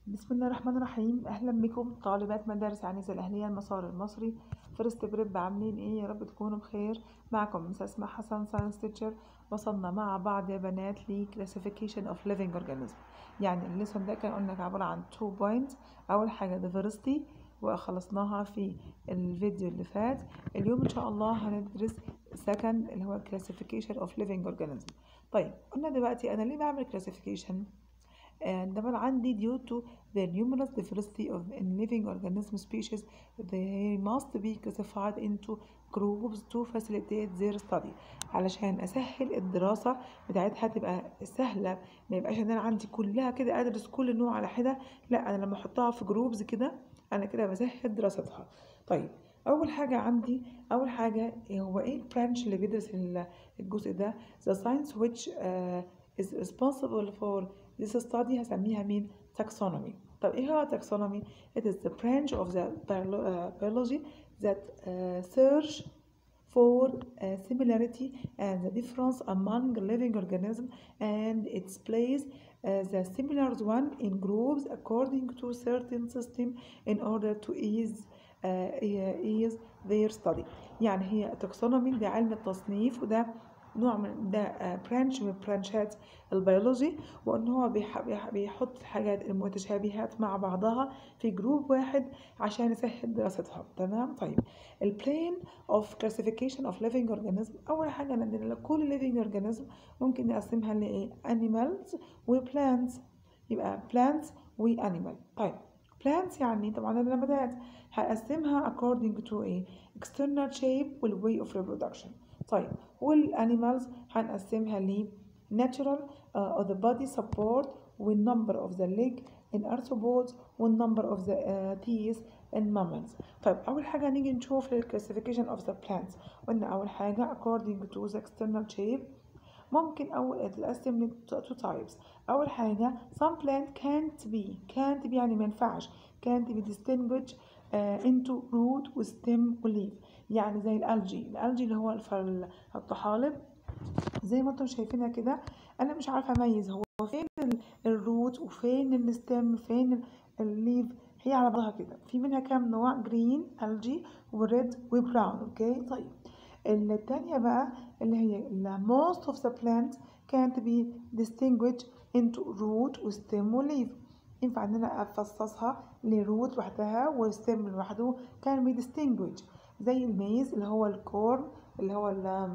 بسم الله الرحمن الرحيم اهلا بكم طالبات مدارس عنيزة الاهلية المسار المصري فيرست بريب عاملين ايه يا رب تكونوا بخير معكم مس اسماء حسن ساينس تيتشر وصلنا مع بعض يا بنات ل classification of living organism يعني الليسون ده كان قلنا عبارة عن 2 points اول حاجة diversity وخلصناها في الفيديو اللي فات اليوم ان شاء الله هندرس second اللي هو classification of living organism طيب قلنا دلوقتي انا ليه بعمل classification and طبعا عندي due to the numerous diversity of in living organism species they must be classified into groups to facilitate their study علشان اسهل الدراسة بتاعتها تبقى سهلة ما يبقاش ان انا عندي كلها كده ادرس كل نوع على حدة لا انا لما احطها في جروبز كده انا كده بسهل دراستها طيب اول حاجة عندي اول حاجة هو ايه البرانش اللي بيدرس الجزء ده the science which uh, is responsible for this study هسميها مين taxonomy طب ايه هو taxonomy it is the branch of the biology that uh, search for uh, similarity and the difference among living organisms and its place uh, the similar one in groups according to certain system in order to ease uh, ease their study يعني هي taxonomy ده علم التصنيف وده نوع من ده برانش من برانشات البيولوجي وان هو بيحط الحاجات المتشابهات مع بعضها في جروب واحد عشان يسهل دراستها تمام طيب البلين اوف كلاسيفيكيشن اوف living organism اول حاجه عندنا كل living organism ممكن نقسمها لايه animals وplants يبقى plants وانيمال طيب plants يعني طبعا النباتات هقسمها according to ايه external shape وال way of reproduction طيب والانيمالز هنقسمها ل natural uh, of the body support وال number of the leg in arthropods وال number of the uh, teeth in mammals طيب أول حاجة نيجي نشوف ال classification of the plants قلنا أول حاجة according to the external shape ممكن أول تتقسم ل two types أول حاجة some plant can't be can't be يعني مينفعش can't be distinguished uh, into root وstem وleaf يعني زي الالجي الالجي اللي هو الطحالب زي ما انتم شايفينها كده انا مش عارفه اميز هو فين الروت وفين الستيم فين الليف هي على بعضها كده في منها كام نوع جرين الجي وريد وبراون اوكي طيب التانية بقى اللي هي most of the plants can't be distinguished into root وstem وleaf ينفع ان انا افصصها لروت لوحدها وستيم لوحده كان بي distinguished زي الميز اللي هو الكورن اللي هو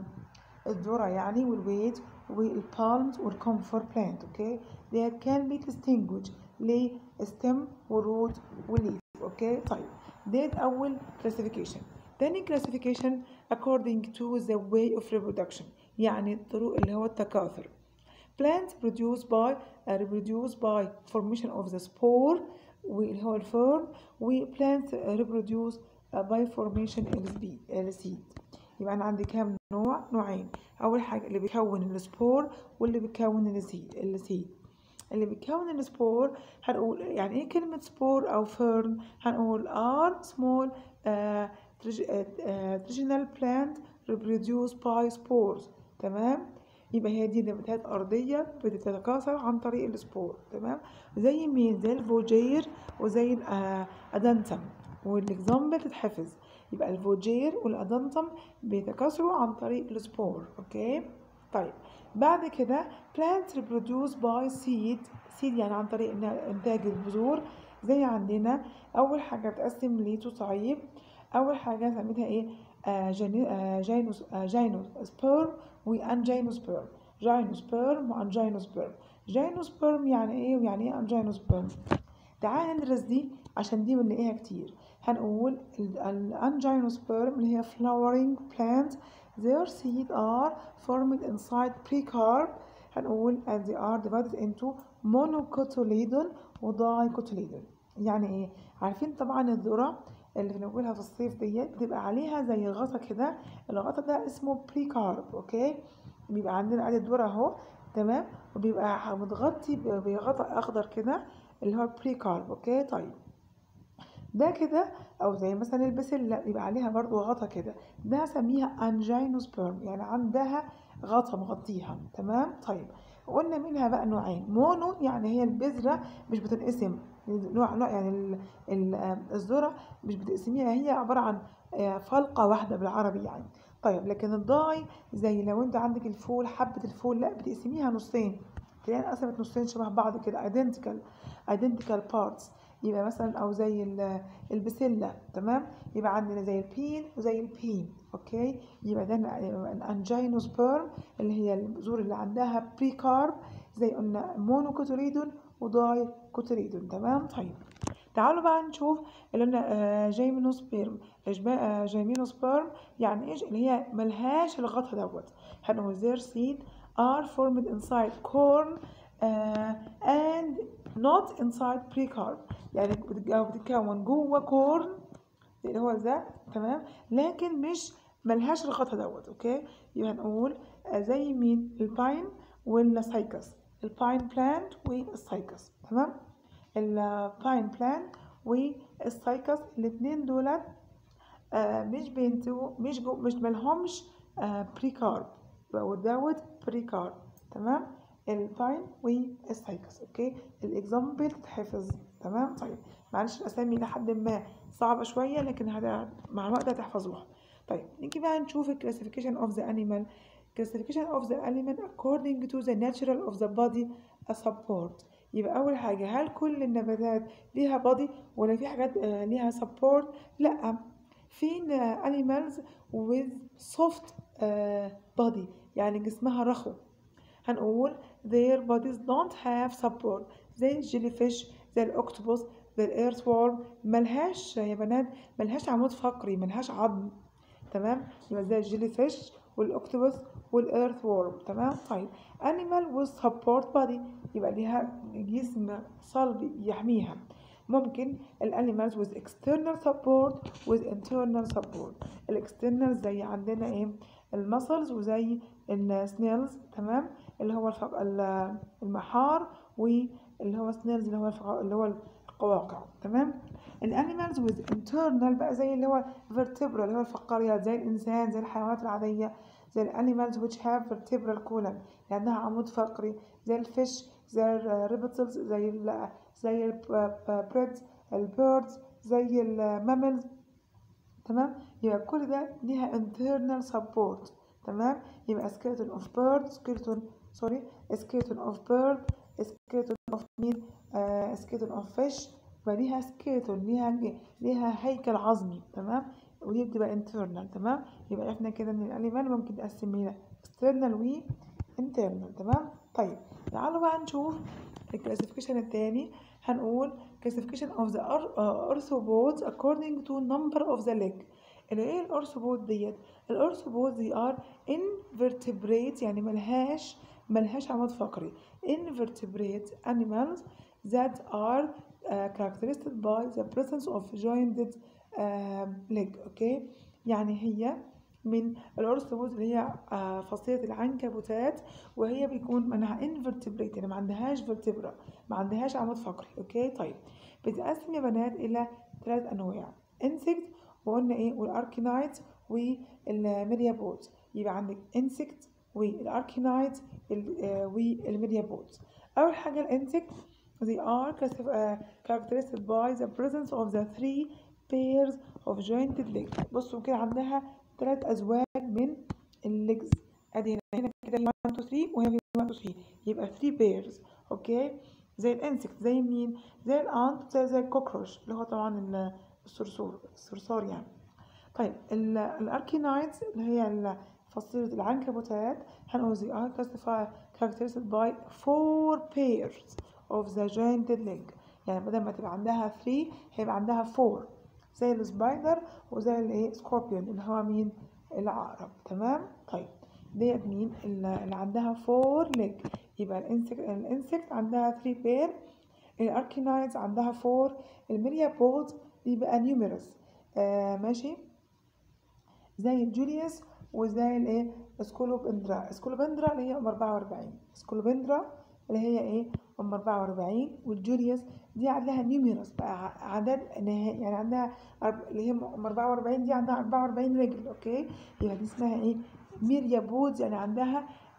الذرة يعني والويت والبالمز والكومفور بلانت اوكي they can be distinguished لستم وروت وليف اوكي طيب ديت اول classification تاني classification according to the way of reproduction يعني الطرق اللي هو التكاثر plants produce by uh, reproduce by formation of the spore واللي هو الفيرن و plants reproduce by formation السيد يبقى انا عندي كام نوع نوعين اول حاجه اللي بيكون السبور واللي بيكون السيد السيد اللي بيكون السبور هنقول يعني ايه كلمه سبور او فيرن هنقول are small uh, traditional plant reproduce by spores تمام يبقى هي دي نباتات أرضية بتتكاثر عن طريق السبور تمام زي مين زي الفوجير وزي الأدنتم والاكزامبل تتحفظ يبقى الفوجير والادنتم بيتكاثروا عن طريق السبور اوكي طيب بعد كده plants reproduce by seed seed يعني عن طريق انتاج البذور زي عندنا اول حاجه بتقسم لتوصعيب اول حاجه سميتها ايه آه جينوس آه جينوس آه جينوس سبيرم وانجينوسبيرم جينوسبيرم وانجينوسبيرم جينوسبيرم يعني ايه ويعني ايه انجينوسبيرم تعال ندرس دي عشان دي بنلاقيها كتير هنقول الانجينوسبيرم اللي هي flowering plant their seed are formed inside precarp هنقول and they are divided into monocotyledon ودايكوتيليدون يعني ايه عارفين طبعا الذرة اللي بنقولها في الصيف ديت بتبقى عليها زي غطا كده الغطا ده اسمه بريكارب اوكي بيبقى عندنا عدد ذرة اهو تمام وبيبقى متغطي بغطاء اخضر كده اللي هو بريكارب اوكي طيب ده كده او زي مثلا البسلة يبقى عليها برضو غطا كده ده هسميها انجينوسبيرم يعني عندها غطا مغطيها تمام طيب قلنا منها بقى نوعين مونو يعني هي البذرة مش بتنقسم نوع نوع يعني ال- ال- آه، الذرة مش بتقسميها هي عبارة عن آه، فلقة واحدة بالعربي يعني طيب لكن الضاي زي لو انت عندك الفول حبة الفول لا بتقسميها نصين تلاقيها انقسمت نصين شبه بعض كده identical identical parts يبقى مثلا او زي ال- البسلة تمام يبقى عندنا زي البين وزي البين اوكي يبقى ده الانجينوسبيرم اللي هي البذور اللي عندها بري كارب زي قلنا مونوكوتوريدون وداي كوتوريدون تمام طيب تعالوا بقى نشوف اللي قلنا آه، جيمينوسبيرم إجبا- آه، جيمينوسبيرم يعني ايش اللي هي ملهاش الغطا دوت هنقول their seed are formed inside corn آه، and not inside precarb يعني بتتج- بتتكون جوه كورن اللي هو ده تمام لكن مش ملهاش الغطا دوت اوكي يبقى هنقول آه، زي مين الباين والسايكس الباين بلانت والسايكس تمام الباين بلانت والسايكس الاتنين دولت آه، مش بينتجوا مش جو مش ملهمش بري كارب without بري كارب تمام الباين والسايكس اوكي الاكزامبل تتحفظ تمام طيب معلش الاسامي لحد ما صعبه شويه لكن هذا مع الوقت هتحفظوها طيب نيجي بقى نشوف الكلاسيفيكيشن اوف ذا انيمال classification of the element according to the natural of the body a support يبقى أول حاجة هل كل النباتات ليها body ولا في حاجات آه، ليها support لا في ن- animals with soft آه، body يعني جسمها رخو هنقول their bodies don't have support زي الجيليفيش زي الاكتوبوس زي الايرثورم ملهاش يا بنات ملهاش عمود فقري ملهاش عظم تمام يبقى زي الجيليفيش والاكتوبوس والايرث وورم تمام طيب animal with support body يبقى ليها جسم صلب يحميها ممكن الانيمالز with external support with internal support الاكسترنال زي عندنا ايه المسلز وزي السنيلز تمام اللي هو الفق... ال- المحار واللي هو سنيلز اللي هو الفق... اللي هو القواقع تمام الانيمالز with internal بقى زي اللي هو vertebral اللي هو الفقاريات زي الانسان زي الحيوانات العاديه زي الانيمالز which have vertebral column اللي عندها عمود فقري زي الفيش زي الريبتلز زي ال زي البريدز البيردز زي الماملز تمام يبقى كل ده ليها internal support تمام يبقى skeleton of bird skeleton sorry skeleton of bird skeleton of مين آه skeleton of fish وليها skeleton ليها ليها هيكل عظمي تمام ودي بتبقى internal تمام يبقى عرفنا كده ان الانيمال ممكن نقسم الى external و internal تمام طيب تعالوا بقى نشوف الكلاسيفيكيشن التاني هنقول classification of the ar- uh, arthropods according to number of the leg اللي ايه الارثروبود ديت الارثروبود دي ار invertebrate يعني ملهاش ملهاش عمود فقري invertebrate animals that are uh, characterized by the presence of jointed uh, leg اوكي يعني هي من الارثروبود اللي هي آه، فصيلة العنكبوتات وهي بيكون منها invertebrate يعني ما عندهاش vertebra ما عندهاش عمود فقري اوكي طيب بتتقسم يا بنات الى ثلاث انواع insect وقلنا ايه والاركينايت والميريابود يبقى عندك insect والاركينايت والميريابود اول حاجه الانسكت they are classif- uh, characterized by the presence of the three pairs of jointed legs بصوا كده عندها ثلاث ازواج من الليجز ادي هنا هنا كده 1 2 3 وهنا 1 2 3 يبقى 3 pairs اوكي زي الانسكت زي مين زي الانت زي زي الكوكروش اللي هو طبعا ال- الصرصور الصرصار يعني طيب ال- الاركينايتس اللي هي ال- فصيلة العنكبوتات هنقول they are classified characterized by four pairs of the jointed leg يعني بدل ما تبقى عندها 3 هيبقى عندها 4 زي السبايدر وزي الايه سكوربيون اللي هو مين العقرب تمام طيب ديت مين اللي اللي عندها 4 ليج يبقى الانسكت الانسكت عندها 3 بير الاركينايدز عندها 4 الميريابولز بيبقى نيوميرس آه ماشي زي الجوليوس وزي الايه سكولوبندرا سكولوبندرا اللي هي ام 44 سكولوبندرا اللي هي ايه ام 44 والجوليوس دي عندها نيوميرس بقى ع- عدد نهائي يعني عندها أرب- اللي هي ام 44 دي عندها 44 رجل اوكي يبقى دي اسمها ايه ميريابودز يعني عندها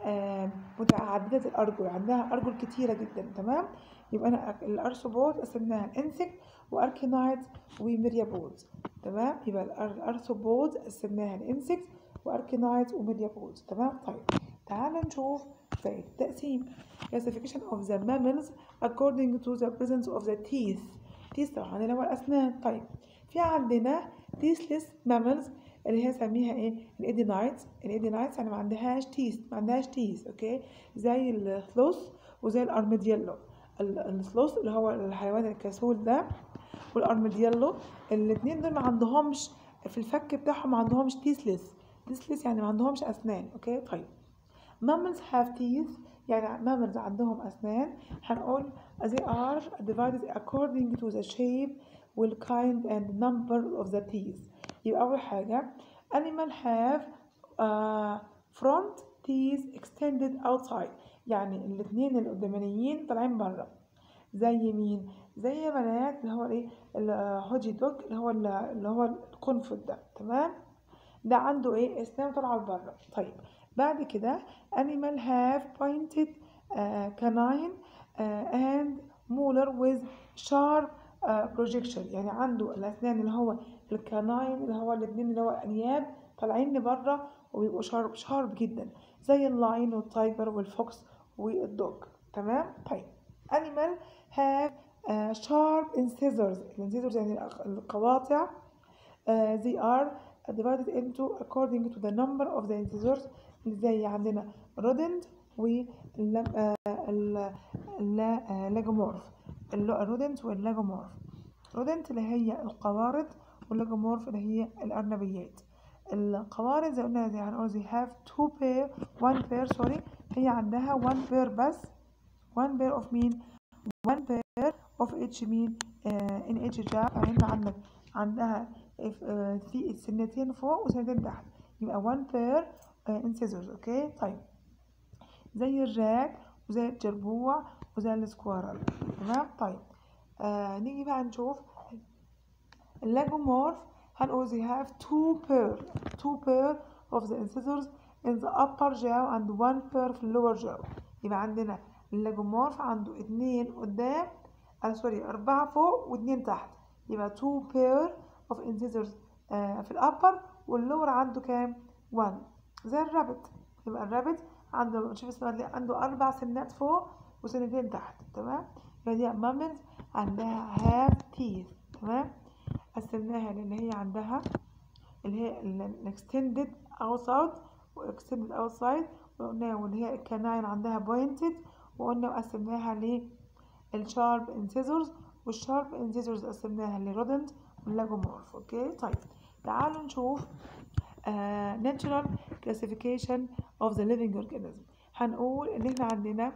آه متعددة الأرجل عندها أرجل كتيرة جدا تمام يبقى أنا الأرثروبود قسمناها الإنسكت وأركينايد وميريابود تمام يبقى الأرثروبود قسمناها الإنسكت وأركينايد وميريابود تمام طيب تعال نشوف باقي التقسيم classification of the mammals according to the presence of the teeth teeth طبعا اللي هو الأسنان طيب في عندنا teethless mammals اللي هي سميها ايه الايدينايتس الايدينايتس يعني ما عندهاش تيث ما عندهاش تيث اوكي زي الثلوث وزي الارميديلو الثلوث اللي هو الحيوان الكسول ده والارميديلو الاثنين دول ما عندهمش في الفك بتاعهم ما عندهمش تيثلس تيثلس يعني ما عندهمش اسنان اوكي طيب mammals have teeth يعني mammals عندهم أسنان هنقول they are divided according to the shape والkind and number of the teeth يبقى أول حاجة animal have uh, front teeth extended outside يعني الاتنين القدامانيين طالعين بره زي مين زي بنات اللي هو ايه الهوجي دوج اللي هو اللي هو القنفذ ده تمام ده عنده ايه اسنان طالعه لبره طيب بعد كده animal have pointed uh, canine uh, and molar with sharp uh, projection يعني عنده الأسنان اللي هو الكاناين اللي هو الاتنين اللي هو الأنياب طالعين لبره وبيبقوا شارب شارب جدا زي اللاين والتايجر والفوكس والدوج تمام طيب animal have uh, sharp incisors الانسيزورز يعني القواطع uh, they are divided into according to the number of the incisors زي عندنا rodent واللاجومورف الرودنت واللاجومورف رودنت اللي هي القوارض واللاجومورف اللي هي الأرنبيات القوارض زي قلنا زي هنقول زي have two pair one pair سوري هي عندها one pair بس one pair of مين one pair of each مين آه in each jaw يعني انت عندك عندها آه في سنتين فوق وسنتين تحت يبقى one pair انسيزورز اوكي طيب زي الراك وزي الجربوع وزي السكوارل تمام طيب آه نيجي بقى نشوف اللاجومورف هنقول they have two pair two pair of the incisors in the upper jaw and one pair في lower jaw يبقى عندنا اللاجومورف عنده اتنين قدام آه سوري أربعة فوق واتنين تحت يبقى two pair of incisors آه في الأبر واللور عنده كام؟ one زي الرابت يبقى الرابت عنده شوف اسمها عنده أربع سنات فوق وسنتين تحت تمام يبقى دي مامز عندها have teeth تمام قسمناها لأن هي عندها اللي هي الاكستندد outside واكستندد outside وقلنا واللي هي الكناين عندها pointed وقلنا وقسمناها للشارب انسيزورز والشارب انسيزورز قسمناها لرودنت واللاجومورف اوكي طيب تعالوا نشوف Uh, natural classification of the living organism هنقول ان احنا عندنا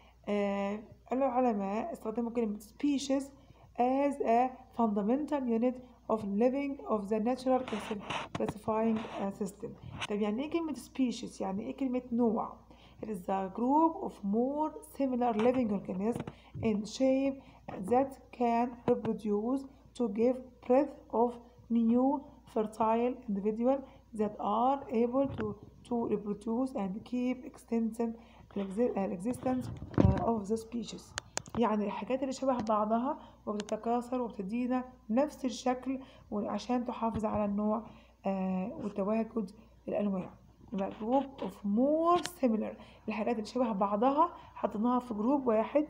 uh, العلماء استخدموا كلمة species as a fundamental unit of living of the natural classifying uh, system طب يعني ايه كلمة species يعني ايه كلمة نوع It is a group of more similar living organisms in shape that can reproduce to give birth of new fertile individual that are able to, to reproduce and keep extension existence of the species يعني الحاجات اللي شبه بعضها وبتتكاثر وبتدينا نفس الشكل عشان تحافظ على النوع وتواجد الأنواع يبقى group of more similar الحاجات اللي شبه بعضها حطيناها في جروب واحد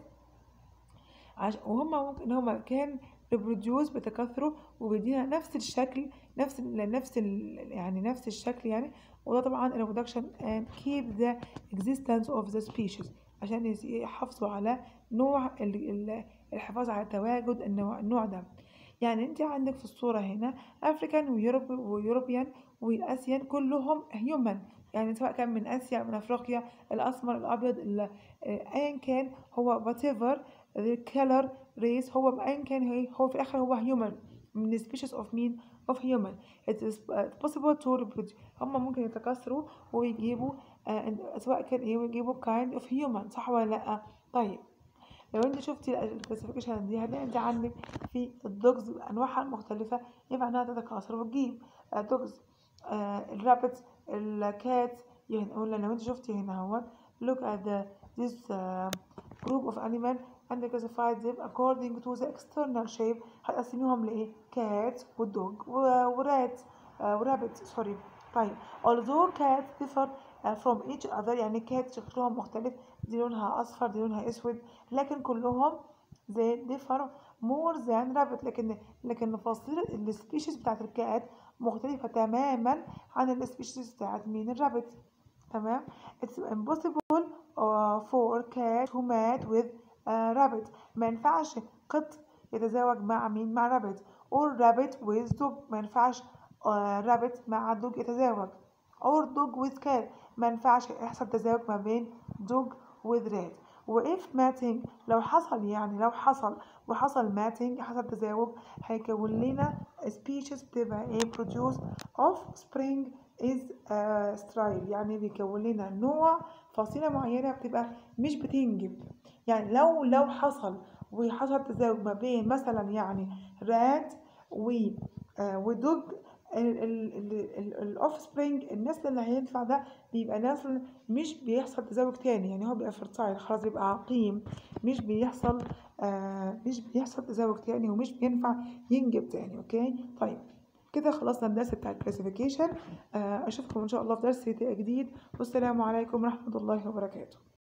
وهم ممكن هما كان ريبروديوس بتكاثروا وبيدينا نفس الشكل نفس ال نفس ال يعني نفس الشكل يعني وده طبعا reproduction and keep the existence of the species عشان يحافظوا على نوع الحفاظ على تواجد النوع, النوع ده يعني انت عندك في الصورة هنا افريكان ويوروب ويوروبيان والاسيان كلهم هيومن يعني سواء كان من اسيا من افريقيا الاسمر الابيض ايا كان هو whatever the color race هو ايا كان هي هو في الاخر هو human من species of مين of human it is possible to reproduce هم ممكن يتكاثروا ويجيبوا آه سواء كان ايه ويجيبوا kind of human صح ولا لا طيب لو انت شفتي الكلاسيفيكيشن دي هتلاقي انت عندك في الدوجز انواعها المختلفه ينفع انها تتكاثر وتجيب دوجز آه الرابت الكات يعني قلنا لو انت شفتي هنا اهوت look at the this uh, group of animal and classify them according to the external shape هتقسميهم لإيه cat ودوج ورات ورابت سوري طيب although cats differ uh, from each other يعني cat شكلهم مختلف دي لونها أصفر دي لونها أسود لكن كلهم they differ more than rabbit لكن لكن فصيلة السبيشيز بتاعت الكائن مختلفة تماما عن السبيشيز بتاعت مين الرابت تمام it's impossible uh, for cat to mate with uh, rabbit ما ينفعش قط يتزوج مع مين مع rabbit or rabbit with dog ما ينفعش uh, rabbit مع dog يتزوج or dog with cat ما ينفعش يحصل تزاوج ما بين dog with rat وإف ماتينج لو حصل يعني لو حصل وحصل ماتينج حصل تزاوج هيكون لنا species بتبقى ايه produce offspring is uh, sterile يعني بيكون لنا نوع فصيلة معينة بتبقى مش بتنجب يعني لو لو حصل وحصل تزاوج ما بين مثلا يعني رات و آه ودوج الاوف سبرينج النسل اللي هينفع ده بيبقى نسل مش بيحصل تزاوج تاني يعني هو بيبقى فرتايل خلاص بيبقى عقيم مش بيحصل آه مش بيحصل تزاوج تاني ومش بينفع ينجب تاني اوكي طيب كده خلصنا الدرس بتاع الكلاسيفيكيشن آه اشوفكم ان شاء الله في درس جديد والسلام عليكم ورحمه الله وبركاته